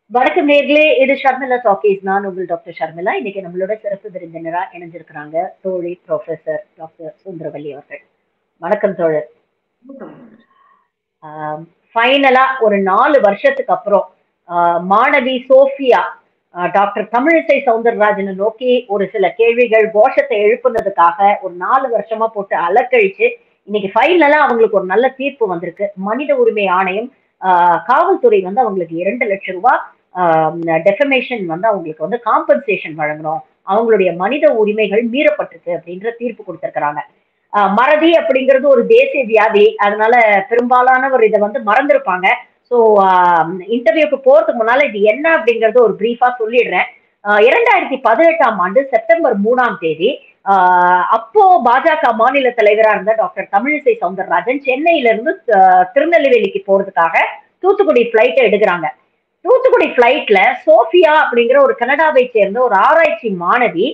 வணக்கம் நேர்களே இது ஷர்மிளா டாக்கீஸ் நான் உங்கள் டாக்டர் ஷர்மிளா இன்னைக்கு நம்மளோட சிறப்பு விருந்தினரா இணைஞ்சிருக்கிறாங்க தோழி ப்ரொஃபசர் டாக்டர் சுந்தரவல்லி அவர்கள் வணக்கம் தோழர் ஃபைனலா ஒரு நாலு வருஷத்துக்கு அப்புறம் ஆஹ் மாணவி சோஃபியா ஆஹ் டாக்டர் தமிழிசை சவுந்தரராஜனை நோக்கி ஒரு சில கேள்விகள் கோஷத்தை எழுப்புனதுக்காக ஒரு நாலு வருஷமா போட்டு அலக்கழிச்சு இன்னைக்கு ஃபைனலா அவங்களுக்கு ஒரு நல்ல தீர்ப்பு வந்திருக்கு மனித உரிமை ஆணையம் ஆஹ் காவல்துறை வந்து அவங்களுக்கு இரண்டு லட்சம் ரூபாய் டெஃபமேஷன் வந்து அவங்களுக்கு வந்து காம்பன்சேஷன் வழங்கணும் அவங்களுடைய மனித உரிமைகள் மீறப்பட்டிருக்கு அப்படின்ற தீர்ப்பு கொடுத்திருக்கிறாங்க ஆஹ் மறதி அப்படிங்கிறது ஒரு தேசிய வியாதி அதனால பெரும்பாலானவர் இதை வந்து மறந்திருப்பாங்க ஸோ இன்டர்வியூக்கு போறதுக்கு முன்னால இது என்ன அப்படிங்கறது ஒரு பிரீஃபா சொல்லிடுறேன் ஆஹ் இரண்டாயிரத்தி பதினெட்டாம் ஆண்டு செப்டம்பர் மூணாம் தேதி ஆஹ் அப்போ பாஜக மாநில தலைவரா இருந்த டாக்டர் தமிழிசை சவுந்தரராஜன் சென்னையில இருந்து ஆஹ் திருநெல்வேலிக்கு போறதுக்காக தூத்துக்குடி பிளைட்டை எடுக்கிறாங்க தூத்துக்குடி பிளைட்ல சோஃபியா அப்படிங்கிற ஒரு கனடாவை சேர்ந்த ஒரு ஆராய்ச்சி மாணவி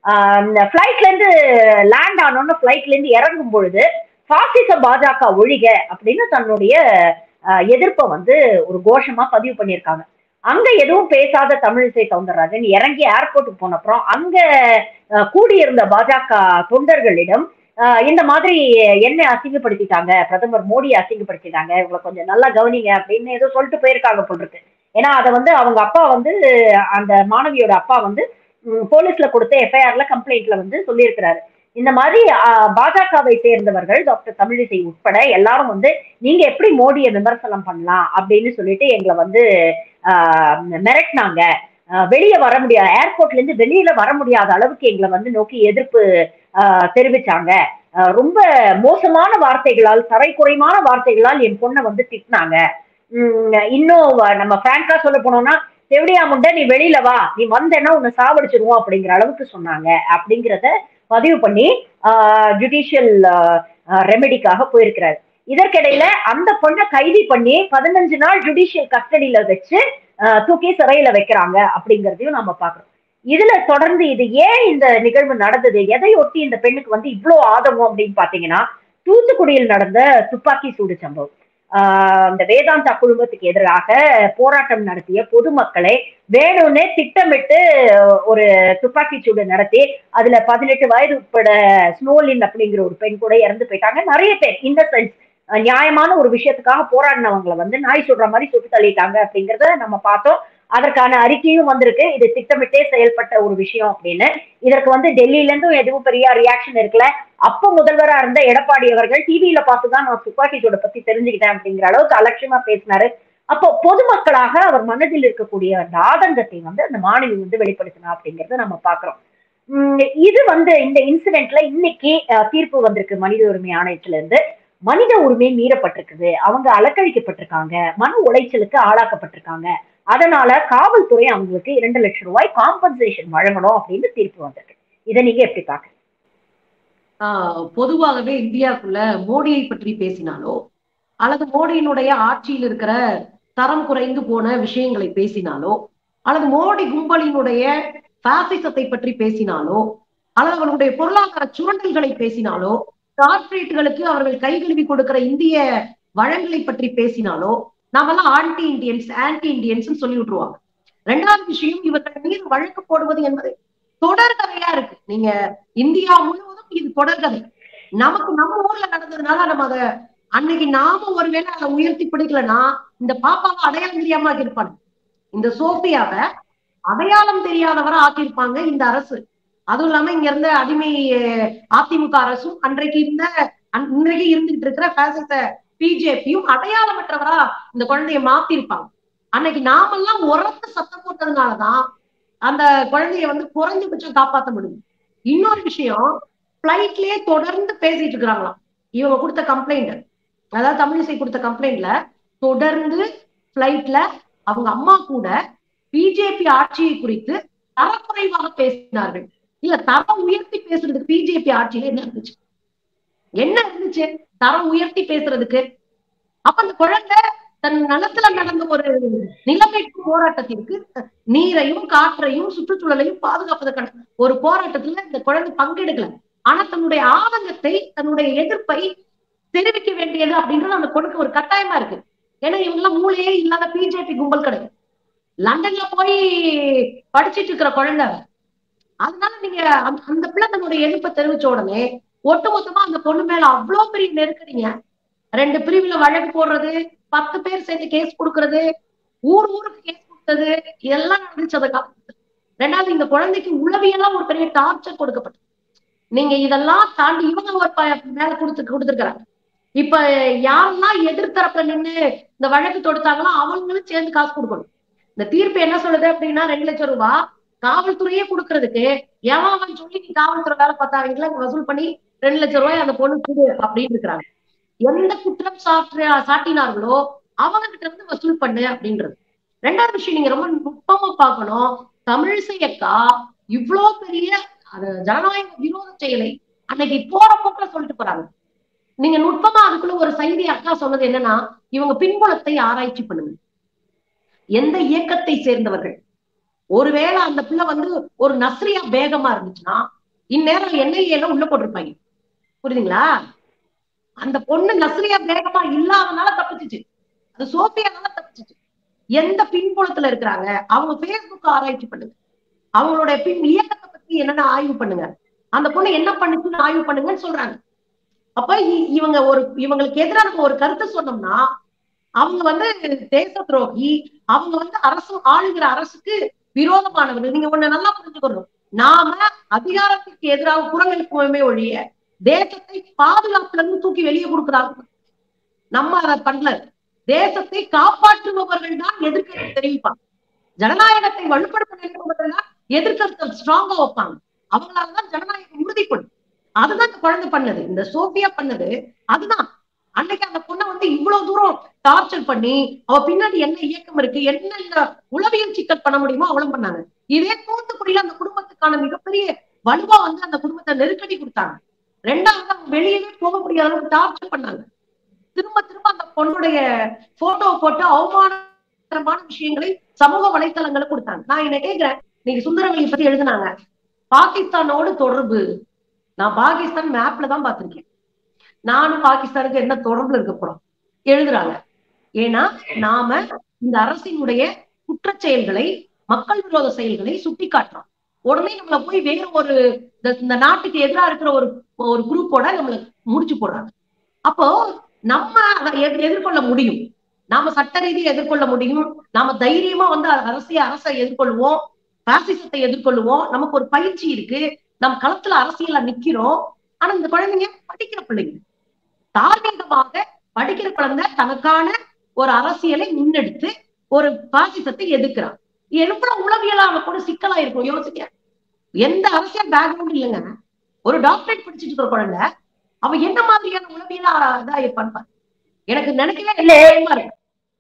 பிளைட்ல இருந்து லேண்ட் ஆனோன்னு பிளைட்ல இருந்து இறங்கும் பொழுது பாசிச பாஜக ஒழிக அப்படின்னு தன்னுடைய ஆஹ் எதிர்ப்பை வந்து ஒரு கோஷமா பதிவு பண்ணியிருக்காங்க அங்க எதுவும் பேசாத தமிழிசை சவுந்தரராஜன் இறங்கி ஏர்போர்ட்டுக்கு போன அப்புறம் அங்க ஆஹ் கூடியிருந்த பாஜக தொண்டர்களிடம் ஆஹ் இந்த மாதிரி என்ன அசிங்கப்படுத்திட்டாங்க பிரதமர் மோடி அசிங்கப்படுத்திட்டாங்க இவங்களை கொஞ்சம் நல்லா கவனிங்க அப்படின்னு ஏதோ சொல்லிட்டு போயிருக்காங்க போல் இருக்கு ஏன்னா அதை வந்து அவங்க அப்பா வந்து அந்த மாணவியோட அப்பா வந்து ம், போலீஸ்ல கொடுத்த எஃப்ஐஆர்ல கம்ப்ளைண்ட்ல வந்து சொல்லியிருக்கிறாரு இந்த மாதிரி ஆஹ், பாஜகவை சேர்ந்தவர்கள் டாக்டர் தமிழிசை உட்பட எல்லாரும் வந்து நீங்க எப்படி மோடியை விமர்சனம் பண்ணலாம் அப்படின்னு சொல்லிட்டு எங்களை வந்து ஆஹ், மிரட்டினாங்க ஆஹ், வெளியே வர முடியாது ஏர்போர்ட்ல இருந்து வெளியில வர முடியாத அளவுக்கு எங்களை வந்து நோக்கி எதிர்ப்பு ஆஹ், தெரிவிச்சாங்க ஆஹ், ரொம்ப மோசமான வார்த்தைகளால் தரைக்குறைமான வார்த்தைகளால் என் பொண்ணை வந்து திட்டினாங்க உம் இன்னும் வ- நம்ம பிராங்கா சொல்ல போனோம்னா செவிடியா முண்டை நீ வெளியில வா நீ வந்தேன்னா உன்னை சாவடிச்சிருவோம் அப்படிங்கிற அளவுக்கு சொன்னாங்க அப்படிங்கிறத பதிவு பண்ணி ஜுடிஷியல் ரெமெடிக்காக போயிருக்கிறாரு இதற்கிடையில அந்த பொண்ணை கைது பண்ணி பதினஞ்சு நாள் ஜுடிஷியல் கஸ்டடியில வச்சு ஆஹ் தூக்கி சிறையில வைக்கிறாங்க அப்படிங்கறதையும் நம்ம பாக்குறோம் இதுல தொடர்ந்து இது ஏன் இந்த நிகழ்வு நடந்தது எதை ஒட்டி இந்த பெண்ணுக்கு வந்து இவ்வளவு ஆதங்கம் அப்படின்னு பாத்தீங்கன்னா தூத்துக்குடியில் நடந்த துப்பாக்கி சூடு சம்பவம் ஆஹ் இந்த வேதாந்தா குழுமத்துக்கு எதிராக போராட்டம் நடத்திய பொதுமக்களை வேணும்னே திட்டமிட்டு ஒரு துப்பாக்கி சூடு நடத்தி அதுல பதினெட்டு வயது உட்பட ஸ்னோலின் அப்படிங்கிற ஒரு பெண் கூட இறந்து போயிட்டாங்க நிறைய பேர் இன்னசென்ஸ் நியாயமான ஒரு விஷயத்துக்காக போராடினவங்களை வந்து நாய் சுடுற மாதிரி சுட்டு தள்ளிட்டாங்க அப்படிங்கறத நம்ம பார்த்தோம் அதற்கான அறிக்கையும் வந்திருக்கு இது திட்டமிட்டே செயல்பட்ட ஒரு விஷயம் அப்படின்னு இதற்கு வந்து டெல்லியில இருந்தும் எதுவும் பெரிய ரியாக்ஷன் இருக்குல்ல அப்ப முதல்வரா இருந்த எடப்பாடி அவர்கள் டிவியில பார்த்துதான் நான் துப்பாக்கி சூடை பத்தி தெரிஞ்சுக்கிட்டேன் அப்படிங்கிற அளவுக்கு அலட்சியமா பேசினாரு அப்போ பொதுமக்களாக அவர் மனதில் இருக்கக்கூடிய அந்த ஆதங்கத்தை வந்து அந்த மாணவி வந்து வெளிப்படுத்தினா அப்படிங்கறத நம்ம பாக்குறோம் உம் இது வந்து இந்த இன்சிடென்ட்ல இன்னைக்கு அஹ், தீர்ப்பு வந்திருக்கு மனித உரிமை ஆணையத்துல இருந்து மனித உரிமை மீறப்பட்டிருக்குது அவங்க அலக்கழிக்கப்பட்டிருக்காங்க மன உளைச்சலுக்கு ஆளாக்கப்பட்டிருக்காங்க அதனால காவல்துறை அவங்களுக்கு இரண்டு லட்சம் ரூபாய் காம்பன்சேஷன் வழங்கணும் அப்படின்னு தீர்ப்பு வந்திருக்கு இதை நீங்க எப்படி பாக்குறீங்க ஆஹ் பொதுவாகவே இந்தியாவுக்குள்ள மோடியை பற்றி பேசினாலோ அல்லது மோடியினுடைய ஆட்சியில் இருக்கிற தரம் குறைந்து போன விஷயங்களை பேசினாலோ அல்லது மோடி கும்பலினுடைய பாசிசத்தை பற்றி பேசினாலோ அல்லது அவர்களுடைய பொருளாதார சுரண்டல்களை பேசினாலோ கார்ப்பரேட்டுகளுக்கு அவர்கள் கைகழுவி கொடுக்கிற இந்திய வளங்களை பற்றி பேசினாலோ நாமெல்லாம் ஆன்டி இண்டியன்ஸ் ஆன்டி இண்டியன்ஸ் சொல்லி விட்டுருவாங்க ரெண்டாவது விஷயம் இவர்கள் மீது வழக்கு போடுவது என்பது தொடர்கதையா இருக்கு நீங்க இந்தியா முழுவதும் இது தொடர்கதை நமக்கு நம்ம ஊர்ல நடந்ததுனால நம்ம அத அன்னைக்கு நாம ஒருவேளை அதை உயர்த்தி பிடிக்கலன்னா இந்த பாப்பாவை அடையாளம் தெரியாம ஆக்கியிருப்பாங்க இந்த சோஃபியாவை அடையாளம் தெரியாதவரை ஆக்கியிருப்பாங்க இந்த அரசு அதுவும் இல்லாம இங்க இருந்த அடிமை அஹ், அதிமுக அரசும் அன்றைக்கு இருந்த அன்- இன்றைக்கு இருந்துகிட்டு இருக்கிற பாசிச பிஜேபியும் அடையாளமற்றவரா இந்த குழந்தைய மாத்திருப்பாங்க அன்னைக்கு நாமெல்லாம் உரத்து சத்தம் போட்டதுனாலதான் அந்த குழந்தைய வந்து குறைஞ்சபட்சம் காப்பாத்த முடியும் இன்னொரு விஷயம் பிளைட்லயே தொடர்ந்து பேசிட்டு இருக்கிறாங்களாம் இவங்க கொடுத்த கம்ப்ளைண்ட் அதாவது தமிழிசை கொடுத்த கம்ப்ளைண்ட்ல தொடர்ந்து பிளைட்ல அவங்க அம்மா கூட பிஜேபி ஆட்சியை குறித்து தரக்குறைவாக பேசினார்கள் இல்ல தரம் உயர்த்தி பேசுறதுக்கு பிஜேபி ஆட்சியில என்ன இருந்துச்சு என்ன இருந்துச்சு தரம் உயர்த்தி பேசுறதுக்கு அப்ப அந்த குழந்தை தன் நலத்துல நடந்த ஒரு நிலைமைக்கு போராட்டத்திற்கு நீரையும் காற்றையும் சுற்றுச்சூழலையும் பாதுகாப்பதற்கான ஒரு போராட்டத்துல இந்த குழந்தை பங்கெடுக்கல ஆனா தன்னுடைய ஆதங்கத்தை தன்னுடைய எதிர்ப்பை தெரிவிக்க வேண்டியது அப்படின்றது அந்த பொண்ணுக்கு ஒரு கட்டாயமா இருக்கு ஏன்னா இவங்க எல்லாம் மூளையே இல்லாத பிஜேபி கும்பல் கிடையாது லண்டன்ல போய் படிச்சிட்டு இருக்கிற குழந்தை அதனால நீங்க அந்த- அந்த பிள்ளை தன்னுடைய எதிர்ப்பை தெரிவிச்ச உடனே ஒட்டுமொத்தமா அந்த பொண்ணு மேல அவ்வளவு பெரிய நெருக்கடிங்க ரெண்டு பிரிவுல வழக்கு போடுறது பத்து பேர் சேர்ந்து கேஸ் கொடுக்கறது ஊர் ஊருக்கு கேஸ் கொடுத்தது இதெல்லாம் நடந்துச்சு அந்த காலத்துல ரெண்டாவது இந்த குழந்தைக்கு உளவியலா ஒரு பெரிய டார்ச்சர் கொடுக்கப்பட்டது நீங்க இதெல்லாம் தாண்டி இவங்க ஒரு ப- மேல கொடுத்து கொடுத்துருக்காங்க இப்ப யாரெல்லாம் எதிர்த்தரப்புல நின்னு இந்த வழக்கு தொடுத்தாங்களோ அவங்களும் சேர்ந்து காசு கொடுக்கணும் இந்த தீர்ப்பு என்ன சொல்லுது அப்படின்னா ரெண்டு லட்சம் ரூபாய் காவல்துறையே கொடுக்கறதுக்கு எவன் அவன் சொல்லி நீ காவல்துறை வேலை பார்த்தாங்களா வசூல் பண்ணி ரெண்டு லட்சம் ரூபாய் அந்த பொண்ணு கொடு அப்படின்னு இருக்கிறாங்க எந்த குற்றம் சாற்ற சாட்டினார்களோ அவங்க கிட்ட இருந்து வசூல் பண்ணு அப்படின்றது ரெண்டாவது விஷயம் நீங்க ரொம்ப நுட்பமா பார்க்கணும் தமிழிசை அக்கா இவ்வளவு பெரிய அது ஜனநாயக விரோத செயலை அன்னைக்கு போற போக்குல சொல்லிட்டு போறாங்க நீங்க நுட்பமா அதுக்குள்ள ஒரு செய்தி அக்கா சொன்னது என்னன்னா இவங்க பின்புலத்தை ஆராய்ச்சி பண்ணுங்க எந்த இயக்கத்தை சேர்ந்தவர்கள் ஒருவேளை அந்த பிள்ளை வந்து ஒரு நஸ்ரியா பேகமா இருந்துச்சுன்னா இந்நேரம் என்ஐஏல உள்ள போட்டிருப்பாங்க புரியுதுங்களா அந்த பொண்ணு நஸ்ரியா பேகமா இல்லாதனால தப்பிச்சுச்சு அது சோபியானால தப்பிச்சுச்சு எந்த பின்புலத்துல இருக்கிறாங்க அவங்க பேஸ்புக் ஆராய்ச்சி பண்ணுங்க அவங்களுடைய பின் இயக்கத்தை பத்தி என்னென்ன ஆய்வு பண்ணுங்க அந்த பொண்ணு என்ன பண்ணுச்சுன்னு ஆய்வு பண்ணுங்கன்னு சொல்றாங்க அப்ப இ- இவங்க ஒரு இவங்களுக்கு எதிராக நம்ம ஒரு கருத்து சொன்னோம்னா அவங்க வந்து தேச துரோகி அவங்க வந்து அரசு ஆளுகிற அரசுக்கு விரோதமானவர்கள் நீங்க ஒண்ணு நல்லா புரிஞ்சுக்கணும் நாம அதிகாரத்துக்கு எதிராக குரல் எழுப்புவோமே ஒழிய தேசத்தை பாதுகாப்புல இருந்து தூக்கி வெளியே கொடுக்குறாங்க நம்ம அதை பண்ணல தேசத்தை காப்பாற்றுபவர்கள் தான் எதிர்க்கருத்து தெரிவிப்பாங்க ஜனநாயகத்தை வலுப்படுத்த நினைப்பவர்கள் தான் எதிர்க்கருத்தை ஸ்ட்ராங்கா வைப்பாங்க அவங்களாலதான் ஜனநாயகம் உறுதிப்படும் அதுதான் இந்த குழந்தை பண்ணது இந்த சோபியா பண்ணது அதுதான் அன்னைக்கு அந்த பொண்ணை வந்து இவ்வளவு தூரம் டார்ச்சர் பண்ணி அவ பின்னாடி என்ன இயக்கம் இருக்கு என்னென்ன உளவியல் சிக்கல் பண்ண முடியுமோ அவளும் பண்ணாங்க இதே தூத்துக்குடியில அந்த குடும்பத்துக்கான மிகப்பெரிய வலுவா வந்து அந்த குடும்பத்தை நெருக்கடி கொடுத்தாங்க ரெண்டாவது அவங்க வெளியவே போக முடியாத அளவுக்கு டார்ச்சர் பண்ணாங்க திரும்ப திரும்ப அந்த பொண்ணுடைய போட்டோ போட்டு அவமானகரமான விஷயங்களை சமூக வலைத்தளங்களை கொடுத்தாங்க நான் என்ன கேக்குறேன் நீங்க சுந்தரவெளி பத்தி எழுதுனாங்க பாகிஸ்தானோடு தொடர்பு நான் பாகிஸ்தான் மேப்ல தான் பார்த்திருக்கேன் நானும் பாகிஸ்தானுக்கு என்ன தொடர்புல இருக்க போறோம் எழுதுறாங்க ஏன்னா நாம இந்த அரசினுடைய குற்றச் செயல்களை மக்கள் விரோத செயல்களை சுட்டி காட்டுறோம் உடனே நம்மள போய் வேற ஒரு இந்த- இந்த நாட்டுக்கு எதிரா இருக்கிற ஒரு ஒரு குரூப்போட நம்மள முடிச்சு போடுறாங்க அப்போ நம்ம அதை எதிர்- எதிர்கொள்ள முடியும் நாம சட்ட ரீதியை எதிர்கொள்ள முடியும் நாம தைரியமா வந்து அரசியல் அரசை எதிர்கொள்வோம் பாசிசத்தை எதிர்கொள்வோம் நமக்கு ஒரு பயிற்சி இருக்கு நம்ம களத்துல அரசியலா நிக்கிறோம் ஆனா இந்த குழந்தைங்க படிக்கிற பிள்ளைங்க தார்மீகமாக படிக்கிற குழந்தை தனக்கான ஒரு அரசியலை முன்னெடுத்து ஒரு பாசிசத்தை எதிர்க்கிறான் எவ்வளவு உளவியலா அவ கூட சிக்கலா இருக்கும் யோசிக்க எந்த அரசியல் பேக்ரவுண்ட் இல்லைங்க ஒரு டாக்டரேட் படிச்சுட்டு இருக்கிற குழந்தை அவ என்ன மாதிரியான உளவியலா இதா இருப்பான்னு பாரு. எனக்கு நினைக்கவே இல்ல. பயமா இருக்கு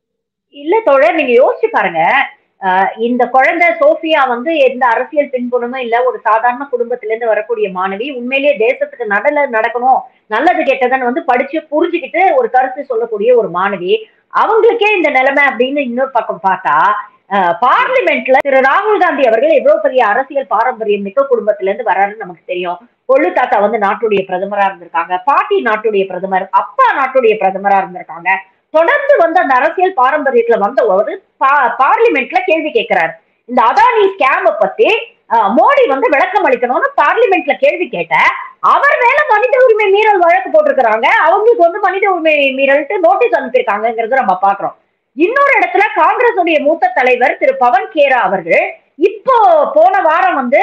இல்ல தோழர் நீங்க யோசிச்சு பாருங்க ஆஹ் இந்த குழந்தை சோஃபியா வந்து எந்த அரசியல் பின்புலமும் இல்ல ஒரு சாதாரண குடும்பத்துல இருந்து வரக்கூடிய மாணவி உண்மையிலேயே தேசத்துக்கு நடல நடக்கணும் நல்லது கெட்டதுன்னு வந்து படிச்சு புரிஞ்சுக்கிட்டு ஒரு கருத்து சொல்லக்கூடிய ஒரு மாணவி அவங்களுக்கே இந்த நிலைமை அப்படின்னு இன்னொரு பக்கம் பார்த்தா பார்லிமெண்ட்ல திரு ராகுல் காந்தி அவர்கள் எவ்வளவு பெரிய அரசியல் பாரம்பரியம் மிக்க குடும்பத்துல இருந்து வர்றாருன்னு நமக்கு தெரியும் கொள்ளு தாத்தா வந்து நாட்டுடைய பிரதமரா இருந்திருக்காங்க பாட்டி நாட்டுடைய பிரதமர் அப்பா நாட்டுடைய பிரதமரா இருந்திருக்காங்க தொடர்ந்து வந்து அந்த அரசியல் பாரம்பரியத்துல வந்த ஒரு பா- பார்லிமெண்ட்ல கேள்வி கேட்கிறாரு இந்த அதானி ஸ்கேம பத்தி அஹ், மோடி வந்து விளக்கம் அளிக்கணும்னு பார்லிமெண்ட்ல கேள்வி கேட்ட அவர் மேல மனித உரிமை மீறல் வழக்கு போட்டிருக்கிறாங்க அவங்களுக்கு வந்து மனித உரிமை மீறல்ட்டு நோட்டீஸ் அனுப்பியிருக்காங்கிறத நம்ம பாக்குறோம் இன்னொரு இடத்துல காங்கிரஸ் உடைய மூத்த தலைவர் திரு பவன் கேரா அவர்கள் இப்போ போன வாரம் வந்து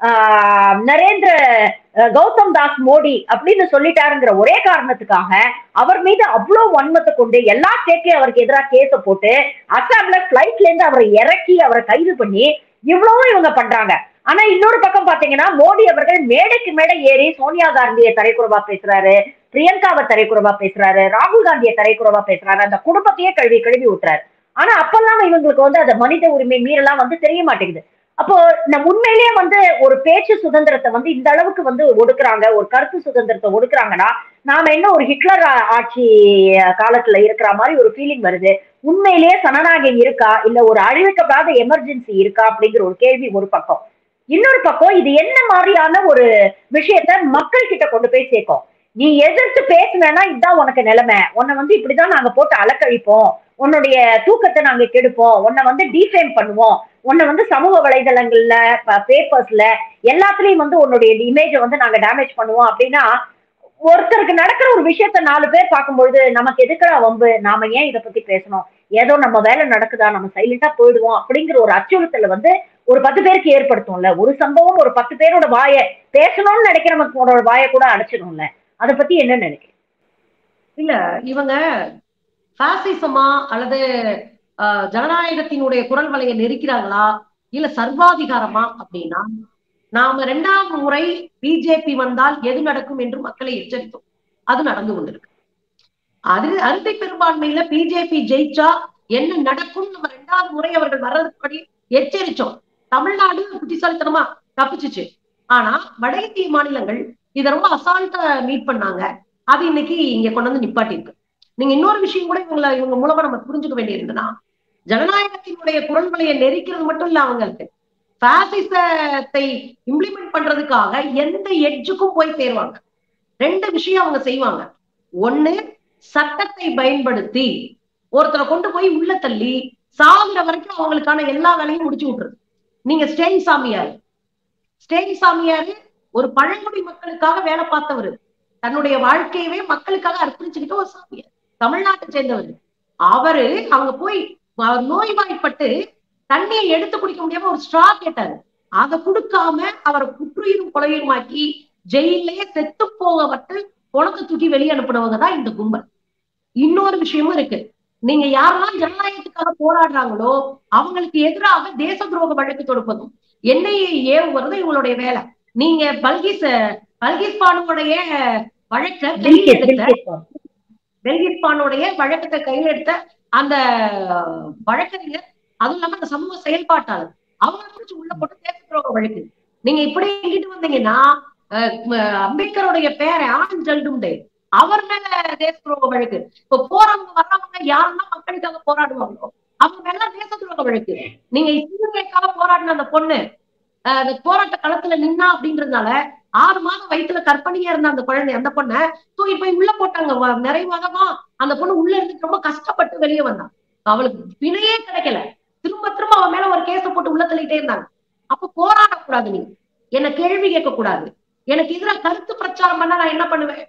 ஆஹ், நரேந்திர அஹ், கௌதம் தாஸ் மோடி அப்படின்னு சொல்லிட்டாருங்கிற ஒரே காரணத்துக்காக அவர் மீது அவ்வளவு வன்மத்தை கொண்டு எல்லா ஸ்டேட்லயும் அவருக்கு எதிராக கேஸ போட்டு அசாம்ல பிளைட்ல இருந்து அவரை இறக்கி அவரை கைது பண்ணி இவ்வளவும் இவங்க பண்றாங்க ஆனா இன்னொரு பக்கம் பாத்தீங்கன்னா மோடி அவர்கள் மேடைக்கு மேடை ஏறி சோனியா காந்தியை தரைக்குறவா பேசுறாரு பிரியங்காவை தரைக்குறவா பேசுறாரு ராகுல் காந்தியை தரைக்குறவா பேசுறாரு அந்த குடும்பத்தையே கழுவி கழுவி ஊத்துறாரு ஆனா அப்பெல்லாம் இவங்களுக்கு வந்து அந்த மனித உரிமை மீறலாம் வந்து தெரிய மாட்டேங்குது அப்போ நம்ம உண்மையிலேயே வந்து ஒரு பேச்சு சுதந்திரத்தை வந்து இந்த அளவுக்கு வந்து ஒடுக்குறாங்க ஒரு கருத்து சுதந்திரத்தை ஒடுக்குறாங்கன்னா நாம என்ன ஒரு ஹிட்லர் ஆ- ஆட்சி காலத்துல இருக்கிற மாதிரி ஒரு ஃபீலிங் வருது உண்மையிலேயே சனநாயகம் இருக்கா இல்ல ஒரு அழிவிக்கப்படாத எமர்ஜென்சி இருக்கா அப்படிங்கிற ஒரு கேள்வி ஒரு பக்கம் இன்னொரு பக்கம் இது என்ன மாதிரியான ஒரு விஷயத்த மக்கள் கிட்ட கொண்டு போய் சேர்க்கும் நீ எதிர்த்து பேசுனா இதுதான் உனக்கு நிலைமை உன்னை வந்து இப்படிதான் நாங்க போட்டு அலக்கழிப்போம் உன்னுடைய தூக்கத்தை நாங்க கெடுப்போம் உன்னை வந்து டிஃபேம் பண்ணுவோம் உன்னை வந்து சமூக வலைதளங்கள்ல பேப்பர்ஸ்ல எல்லாத்துலயும் வந்து உன்னுடைய இமேஜை வந்து நாங்க டேமேஜ் பண்ணுவோம் அப்படின்னா ஒருத்தருக்கு நடக்கிற ஒரு விஷயத்த நாலு பேர் பார்க்கும்பொழுது நமக்கு எதுக்குடா வம்பு நாம ஏன் இதை பத்தி பேசணும் ஏதோ நம்ம வேலை நடக்குதா நம்ம சைலண்டா போயிடுவோம் அப்படிங்கிற ஒரு அச்சுறுத்தலை வந்து ஒரு பத்து பேருக்கு ஏற்படுத்தும்ல ஒரு சம்பவம் ஒரு பத்து பேரோட வாய பேசணும்னு நினைக்கிறவங்களோட வாயை கூட அடைச்சிடும்ல அதை பத்தி என்ன நினைக்கிறீங்க இல்ல இவங்க பாசிசமா அல்லது ஆஹ், ஜனநாயகத்தினுடைய குரல் வலையை நெரிக்கிறாங்களா இல்ல சர்வாதிகாரமா அப்படின்னா நாம இரண்டாம் முறை பிஜேபி வந்தால் எது நடக்கும் என்று மக்களை எச்சரித்தோம் அது நடந்து கொண்டிருக்கு அது அறுதி பெரும்பான்மையில பிஜேபி ஜெயிச்சா என்ன நடக்கும் நம்ம ரெண்டாவது முறை அவர்கள் வர்றதுக்கு எச்சரிச்சோம் தமிழ்நாடு புத்திசாலித்தனமா தப்பிச்சுச்சு ஆனா வட இந்திய மாநிலங்கள் இதை ரொம்ப அசால்ட்டா மீட் பண்ணாங்க அது இன்னைக்கு இங்க கொண்டு வந்து நிப்பாட்டி இருக்கு நீங்க இன்னொரு விஷயம் கூட இவங்களை இவங்க மூலமா நம்ம புரிஞ்சுக்க வேண்டியிருந்ததுன்னா ஜனநாயகத்தினுடைய குரல் வலையை நெரிக்கிறது மட்டும் இல்ல அவங்களுக்கு பாசிசத்தை இம்ப்ளிமெண்ட் பண்றதுக்காக எந்த எட்ஜுக்கும் போய் சேருவாங்க ரெண்டு விஷயம் அவங்க செய்வாங்க ஒண்ணு சட்டத்தை பயன்படுத்தி ஒருத்தரை கொண்டு போய் உள்ள தள்ளி சாகுற வரைக்கும் அவங்களுக்கான எல்லா வேலையும் முடிச்சு விட்டுருது நீங்க ஸ்டேன் சாமியார் ஸ்டேன் சாமியாரு ஒரு பழங்குடி மக்களுக்காக வேலை பார்த்தவர் தன்னுடைய வாழ்க்கையவே மக்களுக்காக அர்ப்பணிச்சுக்கிட்ட ஒரு சாமியார் தமிழ்நாட்டை சேர்ந்தவர் அவரு அவங்க போய் அவர் நோய்வாய்ப்பட்டு தண்ணியை எடுத்து குடிக்க முடியாம ஒரு ஸ்ட்ரா கேட்டாரு அதை கொடுக்காம அவரை புற்றுயிரும் கொலையுமாக்கி ஜெயிலே செத்து போகப்பட்டு குணத்தை தூக்கி வெளியே அனுப்புனவங்க தான் இந்த கும்பல் இன்னொரு விஷயமும் இருக்கு நீங்க யாரெல்லாம் ஜனநாயகத்துக்காக போராடுறாங்களோ அவங்களுக்கு எதிராக தேச துரோக வழக்கு தொடுப்பதும் எண்ணெயை ஏவுவதும் இவங்களுடைய வேலை நீங்க பல்கிஸ் பல்கிஸ் பானுடைய வழக்க கையில் எடுத்த பெல்கிஸ் பானுடைய வழக்கத்தை கையில் எடுத்த அந்த வழக்கறிஞர் அதுவும் இல்லாம அந்த சமூக செயல்பாட்டாளர் அவங்களை பிடிச்சு உள்ள போட்டு தேச துரோக வழக்கு நீங்க இப்படி எங்கிட்டு வந்தீங்கன்னா அஹ், அஹ், அம்பேத்கருடைய பேரை ஆனந்த் ஜல்டுண்டே அவர் மேல தேச துரோக வழக்கு இப்ப போறவங்க வர்றவங்க யாரெல்லாம் மக்களுக்காக போராடுவாங்களோ அவங்க மேல தேச துரோக வழக்கு நீங்க இஸ்லாமியக்காக போராடின அந்த பொண்ணு அஹ், அந்த போராட்ட களத்துல நின்னா அப்படின்றதுனால ஆறு மாதம் வயித்துல கற்பனையா இருந்த அந்த குழந்தை அந்த பொண்ணை தூக்கி போய் உள்ள போட்டாங்க வ- நிறைய மாதமா அந்த பொண்ணு உள்ள இருந்து ரொம்ப கஷ்டப்பட்டு வெளியே வந்தான் அவளுக்கு பிணையே கிடைக்கல திரும்ப திரும்ப அவன் மேல ஒரு கேஸ போட்டு உள்ள தள்ளிட்டே இருந்தாங்க அப்ப போராடக்கூடாது நீ என்ன கேள்வி கேட்க கூடாது எனக்கு எதிராக கருத்து பிரச்சாரம் பண்ண நான் என்ன பண்ணுவேன்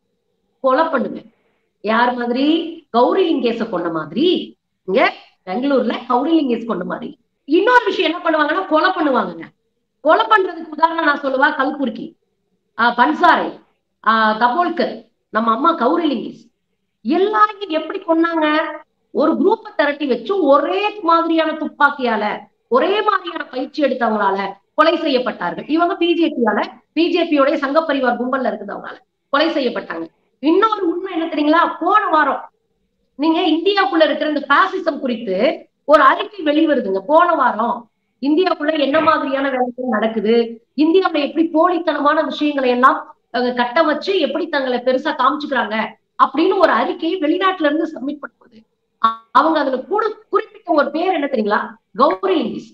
கொலை பண்ணுவேன் யார் மாதிரி கௌரி லிங்கேச கொண்ட மாதிரி இங்க பெங்களூர்ல கௌரி லிங்கேஸ் கொண்ட மாதிரி இன்னொரு விஷயம் என்ன பண்ணுவாங்கன்னா கொலை பண்ணுவாங்கங்க கொலை பண்றதுக்கு உதாரணம் நான் சொல்லுவா கல்புர்கி ஆஹ் பன்சாரை ஆஹ் தபோல்கர் நம்ம அம்மா கௌரி லிங்கேஸ் எல்லாரையும் எப்படி கொன்னாங்க ஒரு குரூப்பை திரட்டி வச்சு ஒரே மாதிரியான துப்பாக்கியால ஒரே மாதிரியான பயிற்சி எடுத்தவங்களால கொலை செய்யப்பட்டார்கள் இவங்க பிஜேபியால பிஜேபியோடைய சங்க பரிவார் கும்பல்ல இருக்கிறவங்களால கொலை செய்யப்பட்டாங்க இன்னொரு உண்மை என்ன தெரியுங்களா போன வாரம் நீங்க இந்தியாவுக்குள்ள இருக்கிற இந்த பாசிசம் குறித்து ஒரு அறிக்கை வெளிவருதுங்க போன வாரம் இந்தியாவுக்குள்ள என்ன மாதிரியான வேலைகள் நடக்குது இந்தியாவுல எப்படி போலித்தனமான விஷயங்களை எல்லாம் அவங்க கட்டமைச்சு எப்படி தங்களை பெருசா காமிச்சுக்கிறாங்க அப்படின்னு ஒரு அறிக்கையை வெளிநாட்டுல இருந்து சப்மிட் பண்ணும்போது அ- அவங்க அதுல கூட குறிப்பிட்ட ஒரு பேர் என்ன தெரியுங்களா கௌரி லிங்கிஸ்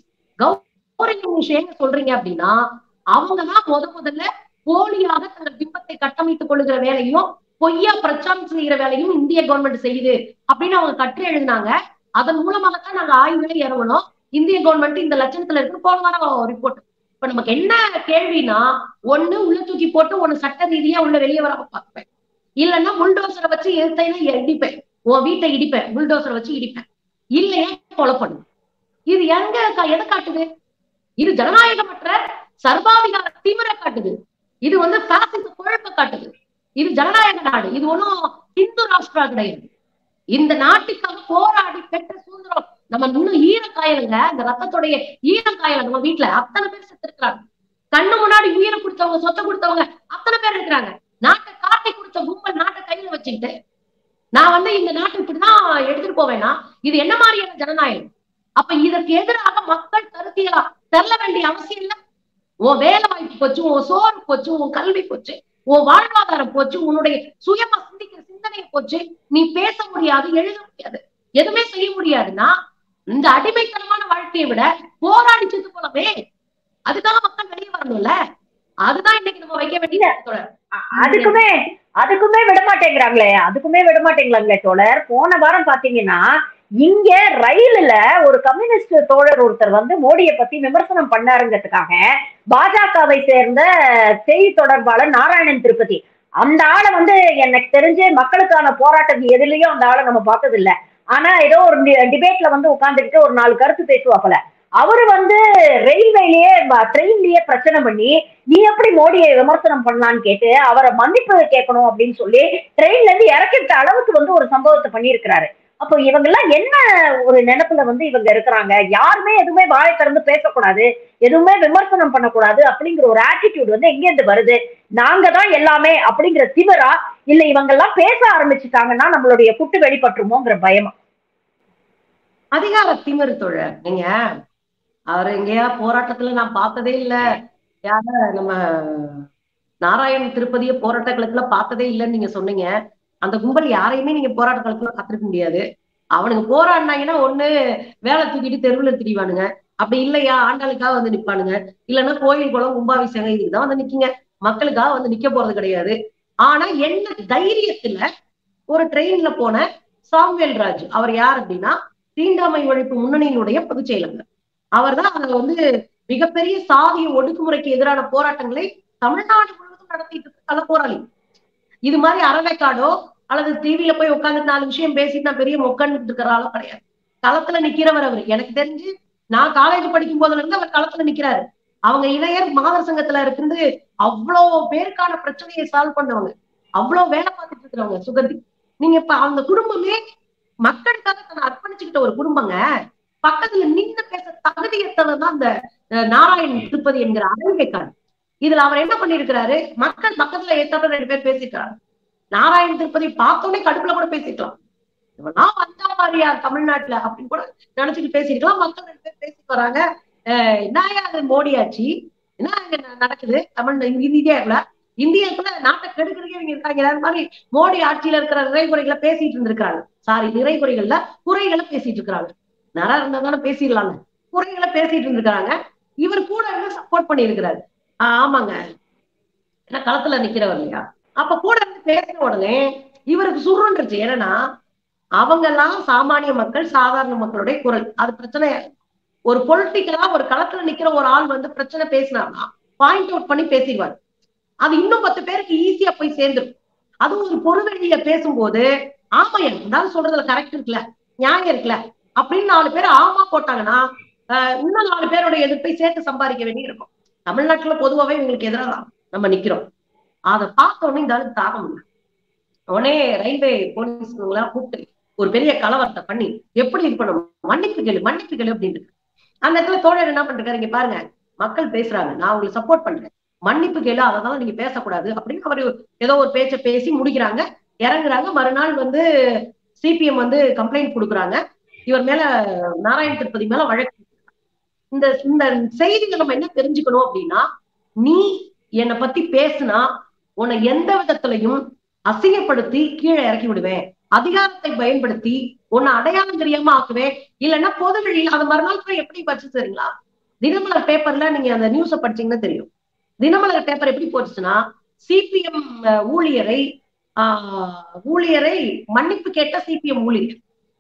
கௌரி லிங்கிஸ் ஏங்க சொல்றீங்க அப்படின்னா அவங்கதான் முத முதல்ல போலியாக தங்கள் பிம்பத்தை கட்டமைத்துக் கொள்ளுகிற வேலையும் பொய்யா பிரச்சாரம் செய்கிற வேலையும் இந்திய கவர்மெண்ட் செய்யுது அப்படின்னு அவங்க கற்று எழுதினாங்க அதன் மூலமாகத்தான் நாங்க ஆய்வுகளை இறங்கணும் இந்திய கவர்மெண்ட் இந்த லட்சணத்துல இருக்கு போன வாரம் ரிப்போர்ட் இப்ப நமக்கு என்ன கேள்வினா ஒண்ணு உள்ள தூக்கி போட்டு ஒண்ணு சட்ட ரீதியா உள்ள வெளியே வராம பார்ப்பேன் இல்லைன்னா புல்டோசரை வச்சு எதிர்த்தையில இடிப்பேன் உன் வீட்டை இடிப்பேன் புல்டோசரை வச்சு இடிப்பேன் இல்லையா கொலை பண்ணுவேன் இது எங்க கா- எதை காட்டுது இது ஜனநாயகமற்ற சர்வாதிகார தீவிர காட்டுது இது வந்து பாசிச குழப்ப காட்டுது இது ஜனநாயக நாடு இது ஒண்ணும் இந்து ராஷ்டிரா கிடையாது இந்த நாட்டுக்காக போராடி பெற்ற சுதந்திரம் நம்ம இன்னும் ஈரக்காயலுங்க அந்த ரத்தத்துடைய ஈரக்காயல நம்ம வீட்டுல அத்தனை பேர் செத்து இருக்கிறாங்க கண்ணு முன்னாடி உயிரை கொடுத்தவங்க சொத்தை கொடுத்தவங்க அத்தனை பேர் இருக்கிறாங்க நாட்டை காட்டி கொடுத்த கும்பல் நாட்டை கையில வச்சுக்கிட்டு நான் வந்து இந்த நாட்டை இப்படிதான் எடுத்துட்டு போவேனா இது என்ன மாதிரியான ஜனநாயகம் அப்ப இதற்கு எதிராக மக்கள் கருத்தியலா தள்ள வேண்டிய அவசியம் இல்ல உன் வேலை வாய்ப்பு போச்சு உன் சோறு போச்சு உன் கல்வி போச்சு உன் வாழ்வாதாரம் போச்சு உன்னுடைய சுயமா சிந்திக்கிற சிந்தனை போச்சு நீ பேச முடியாது எழுத முடியாது எதுவுமே செய்ய முடியாதுன்னா இந்த அடிமைத்தனமான வாழ்க்கையை விட போராடி செத்து போலவே அதுதான் மக்கள் வெளியே வரணும்ல அதுதான் இன்னைக்கு நம்ம வைக்க வேண்டிய தொடர் அ- அதுக்குமே அதுக்குமே விட மாட்டேங்கிறாங்களே அதுக்குமே விட மாட்டேங்கிறாங்களே தோழர் போன வாரம் பாத்தீங்கன்னா இங்க ரயிலுல ஒரு கம்யூனிஸ்ட் தோழர் ஒருத்தர் வந்து மோடியை பத்தி விமர்சனம் பண்ணாருங்கிறதுக்காக பாஜகவை சேர்ந்த செய்தி தொடர்பாளர் நாராயணன் திருப்பதி அந்த ஆளை வந்து எனக்கு தெரிஞ்சு மக்களுக்கான போராட்டம் எதுலயும் அந்த ஆளை நம்ம பார்த்தது இல்ல ஆனா ஏதோ ஒரு டிபேட்ல வந்து உட்கார்ந்துட்டு ஒரு நாலு கருத்து பேசுவாப்பல அவரு வந்து ரயில்வேலயே ட்ரெயின்லயே பிரச்சனை பண்ணி நீ எப்படி மோடியை விமர்சனம் பண்ணலான்னு கேட்டு அவரை மன்னிப்பு கேட்கணும் அப்படின்னு சொல்லி ட்ரெயின்ல இருந்து இறக்கி விட்ட அளவுக்கு வந்து ஒரு சம்பவத்தை பண்ணியிருக்கிறாரு அப்போ இவங்க எல்லாம் என்ன ஒரு நினைப்புல வந்து இவங்க இருக்கிறாங்க யாருமே எதுவுமே வாயை திறந்து பேசக்கூடாது எதுவுமே விமர்சனம் பண்ணக்கூடாது அப்படிங்கிற ஒரு ஆட்டிடியூட் வந்து எங்க இருந்து வருது நாங்க தான் எல்லாமே அப்படிங்கிற திமிரா இல்ல இவங்க எல்லாம் பேச ஆரம்பிச்சுட்டாங்கன்னா நம்மளுடைய குட்டு வெளிப்பட்டுருமோங்கிற பயமா அதிகார திமிரு தோழர் நீங்க அவர் எங்கேயா போராட்டத்துல நான் பார்த்ததே இல்ல யார நம்ம நாராயண் திருப்பதிய போராட்ட களத்துல பார்த்ததே இல்லைன்னு நீங்க சொன்னீங்க அந்த கும்பல் யாரையுமே நீங்க போராட்ட களத்துல பார்த்திருக்க முடியாது அவனுக்கு போராடினாங்கன்னா ஒண்ணு வேலை தூக்கிட்டு தெருவுல திரிவானுங்க அப்படி இல்லையா ஆண்டாளுக்காக வந்து நிப்பானுங்க இல்லைன்னா கோயில் குளம் கும்பாபிஷேகம் இதுக்குதான் வந்து நிக்கீங்க மக்களுக்காக வந்து நிக்க போறது கிடையாது ஆனா என்ன தைரியத்துல ஒரு ட்ரெயின்ல போன சாம்வேல் ராஜ் அவர் யார் அப்படின்னா தீண்டாமை ஒழிப்பு முன்னணியினுடைய பொதுச் செயலர் அவர் தான் அதுல வந்து மிகப்பெரிய சாதிய ஒடுக்குமுறைக்கு எதிரான போராட்டங்களை தமிழ்நாடு முழுவதும் நடத்திட்டு இருக்க கள போராளி இது மாதிரி அறவைக்காடோ அல்லது டிவில போய் உட்கார்ந்து நாலு விஷயம் பேசிட்டு நான் பெரிய உட்கார்ந்துட்டு இருக்கிற ஆளோ கிடையாது களத்துல நிக்கிறவர் அவர் எனக்கு தெரிஞ்சு நான் காலேஜ் படிக்கும் போதுல இருந்து அவர் களத்துல நிக்கிறாரு அவங்க இளையர் மாதர் சங்கத்துல இருந்து அவ்வளவு பேருக்கான பிரச்சனையை சால்வ் பண்ணவங்க அவ்வளவு வேலை பார்த்துட்டு இருக்கிறவங்க சுகந்தி நீங்க இப்ப அந்த குடும்பமே மக்களுக்காக தன்னை அர்ப்பணிச்சுக்கிட்ட ஒரு குடும்பங்க பக்கத்துல நின்று பேச தகுதியற்றவர் தான் அந்த நாராயண் திருப்பதி என்கிற அறிவிக்கார் இதுல அவர் என்ன பண்ணிருக்கிறாரு மக்கள் பக்கத்துல ஏத்தாப்புல ரெண்டு பேர் பேசிட்டாரு நாராயண் திருப்பதி பார்த்தோன்னே கடுப்புல கூட பேசிக்கலாம் இவெல்லாம் வந்தா பாரியார் தமிழ்நாட்டுல அப்படின்னு கூட நினைச்சிட்டு பேசிருக்கலாம் மக்கள் ரெண்டு பேர் பேசிட்டு வராங்க என்னையா அது மோடி ஆட்சி என்ன இங்க நடக்குது தமிழ் இந்தியாவுல இந்தியாவுக்குள்ள நாட்டை கெடுக்கிறதுக்கே இவங்க இருக்காங்க அது மாதிரி மோடி ஆட்சியில இருக்கிற நிறைகுறைகளை பேசிட்டு இருந்திருக்காங்க சாரி நிறைகுறைகள்ல குறைகளை பேசிட்டு இருக்கிறாங்க நிறைய இருந்தா தானே பேசிடலாங்க குறைகளை பேசிட்டு இருந்திருக்காங்க இவர் கூட இருந்து சப்போர்ட் பண்ணியிருக்கிறாரு ஆமாங்க ஏன்னா களத்துல நிக்கிறவர் இல்லையா அப்ப கூட இருந்து பேசின உடனே இவருக்கு சுருண்டுருச்சு ஏன்னா அவங்க எல்லாம் சாமானிய மக்கள் சாதாரண மக்களுடைய குரல் அது பிரச்சனை ஒரு பொலிட்டிக்கலா ஒரு களத்துல நிக்கிற ஒரு ஆள் வந்து பிரச்சனை பேசினார்னா பாயிண்ட் அவுட் பண்ணி பேசிடுவார் அது இன்னும் பத்து பேருக்கு ஈஸியா போய் சேர்ந்துடும் அதுவும் ஒரு பொறுவெளியில பேசும்போது ஆமையா அதாவது சொல்றதுல கரெக்ட் இருக்குல்ல நியாயம் இருக்குல்ல அப்படின்னு நாலு பேர் ஆமா போட்டாங்கன்னா இன்னும் நாலு பேரோட எதிர்ப்பை சேர்த்து சம்பாதிக்க வேண்டி இருக்கும் தமிழ்நாட்டுல பொதுவாவே இவங்களுக்கு எதிராக நம்ம நிக்கிறோம் அதை பார்த்த உடனே இந்த ஆளுக்கு தாகம் இல்லை உடனே ரயில்வே போலீஸ் எல்லாம் கூப்பிட்டு ஒரு பெரிய கலவரத்தை பண்ணி எப்படி இது பண்ணணும் மன்னிப்பு கேளு மன்னிப்பு கேளு அப்படின்னு அந்த இடத்துல தோழர் என்ன பண்றாரு இங்க பாருங்க மக்கள் பேசுறாங்க நான் உங்களுக்கு சப்போர்ட் பண்றேன் மன்னிப்பு கேளு அதனால நீங்க பேசக்கூடாது அப்படின்னு அவர் ஏதோ ஒரு பேச்சை பேசி முடிக்கிறாங்க இறங்குறாங்க மறுநாள் வந்து சிபிஎம் வந்து கம்ப்ளைண்ட் கொடுக்குறாங்க இவர் மேல நாராயண திருப்பதி மேல வழக்கு இந்த இந்த செய்திகள் நம்ம என்ன தெரிஞ்சுக்கணும் அப்படின்னா நீ என்னை பத்தி பேசுனா உன்னை எந்த விதத்திலையும் அசிங்கப்படுத்தி கீழே இறக்கி விடுவேன் அதிகாரத்தை பயன்படுத்தி உன்னை அடையாளம் தெரியாம ஆக்குவேன் இல்லைன்னா பொது வெளியில் அது மறுநாள் கூட எப்படி பச்சு சரிங்களா தினமலர் பேப்பர்ல நீங்க அந்த நியூஸ படிச்சீங்கன்னா தெரியும் தினமலர் பேப்பர் எப்படி போச்சுன்னா சிபிஎம் ஊழியரை ஆஹ் ஊழியரை மன்னிப்பு கேட்ட சிபிஎம் ஊழியர்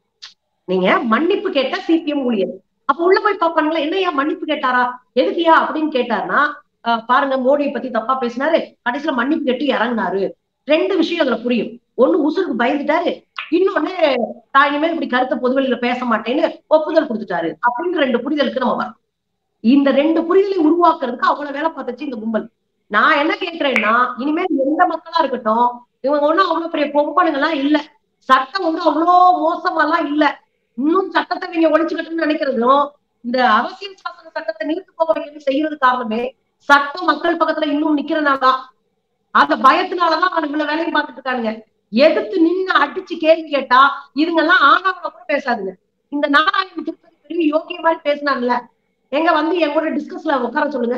நீங்க மன்னிப்பு கேட்ட சிபிஎம் ஊழியர் அப்ப உள்ள போய் பாப்பாங்களா என்னையா மன்னிப்பு கேட்டாரா எதுக்கியா அப்படின்னு கேட்டாருன்னா பாருங்க மோடியை பத்தி தப்பா பேசினாரு கடைசியில மன்னிப்பு கேட்டு இறங்கினாரு ரெண்டு விஷயம் அதுல புரியும் ஒண்ணு உசுருக்கு பயந்துட்டாரு இன்னொன்னு நான் இனிமேல் இப்படி கருத்தை பொதுவெளியில பேச மாட்டேன்னு ஒப்புதல் கொடுத்துட்டாரு அப்படின்னு ரெண்டு புரிதலுக்கு நம்ம வரோம் இந்த ரெண்டு புரிதலை உருவாக்குறதுக்கு அவ்வளவு வேலை பார்த்துச்சு இந்த கும்பல் நான் என்ன கேட்கிறேன்னா இனிமேல் எந்த மக்களா இருக்கட்டும் இவங்க ஒண்ணும் அவ்வளவு பெரிய பொம்பனுங்கெல்லாம் இல்ல சட்டம் வந்து அவ்வளோ மோசமாலாம் இல்ல இன்னும் சட்டத்தை நீங்க ஒழிச்சுக்கட்டும்னு நினைக்கிறதும் இந்த அரசியல் சாசன சட்டத்தை நீர்த்து போக வைக்கணும் செய்யறது காரணமே சட்டம் மக்கள் பக்கத்துல இன்னும் நிக்கிறனாலதான் அந்த பயத்தினாலதான் அவன் இவ்வளவு வேலையும் பார்த்துட்டு இருக்காங்க எதிர்த்து நின்னு அடிச்சு கேள்வி கேட்டா இதுங்கெல்லாம் ஆனாவள கூட பேசாதுங்க இந்த நாராயணன் திருப்பதி பெரிய யோகிய மாதிரி பேசினாங்கல்ல எங்க வந்து என் கூட டிஸ்கஸ்ல உட்கார சொல்லுங்க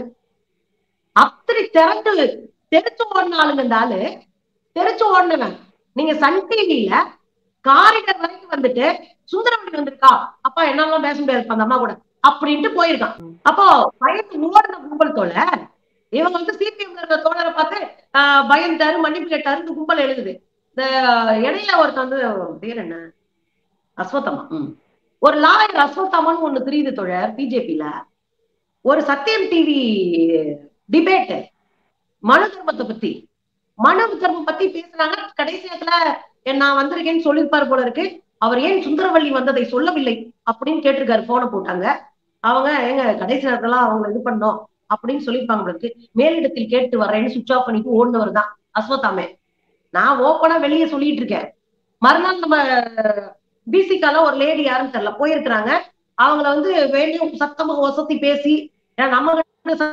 அப்படி திறந்து தெரிச்சு ஓடின ஆளுங்க இந்த ஆளு தெரிச்சு ஓடினவன் நீங்க சன் டிவில காரிடர் வரைக்கும் வந்துட்டு சுந்தரமணி வந்திருக்கா அப்பா என்னாலும் பேச முடியாது அந்த அம்மா கூட அப்படின்ட்டு போயிருக்கான் அப்போ பயந்து ஓடின கும்பல் தோல இவங்க வந்து சிபிஎம் இருக்கிற தோழரை பார்த்து ஆஹ், பயந்தாரு மன்னிப்பு கேட்டாரு இந்த கும்பல் எழுதுது இந்த இடையில ஒருத்தன் வந்து பேர் என்ன அஸ்வத்தமா ம். ஒரு லாயர் அஸ்வத்தாமான்னு ஒண்ணு தெரியுது தோழர் பிஜேபியில ஒரு சத்தியம் டிவி டிபேட் மனு தர்மத்தை பத்தி மனு தர்மம் பத்தி பேசுனாங்க கடைசி நேரத்துல "என் நான் வந்திருக்கேன்னு சொல்லியிருப்பாரு போல இருக்கு அவர் ஏன் சுந்தரவள்ளி வந்ததை சொல்லவில்லை அப்படின்னு கேட்டிருக்காரு போனை போட்டாங்க அவங்க ஏங்க கடைசி நேரத்துல அவங்க இது பண்ணோம் அப்படின்னு சொல்லியிருப்பாங்க போல இருக்கு மேலிடத்தில் கேட்டு வர்றேன்னு சுவிச் ஆஃப் பண்ணிட்டு ஓடுனவர் தான் அஸ்வத்தாமே நான் ஓப்பனா வெளியே சொல்லிட்டு இருக்கேன் மறுநாள் நம்ம பிசிக்கால ஒரு லேடி யாருன்னு தெரியல போயிருக்கிறாங்க அவங்கள வந்து வேண்டிய சத்தமா வசதி பேசி ஏன்னா நம்ம கிட்ட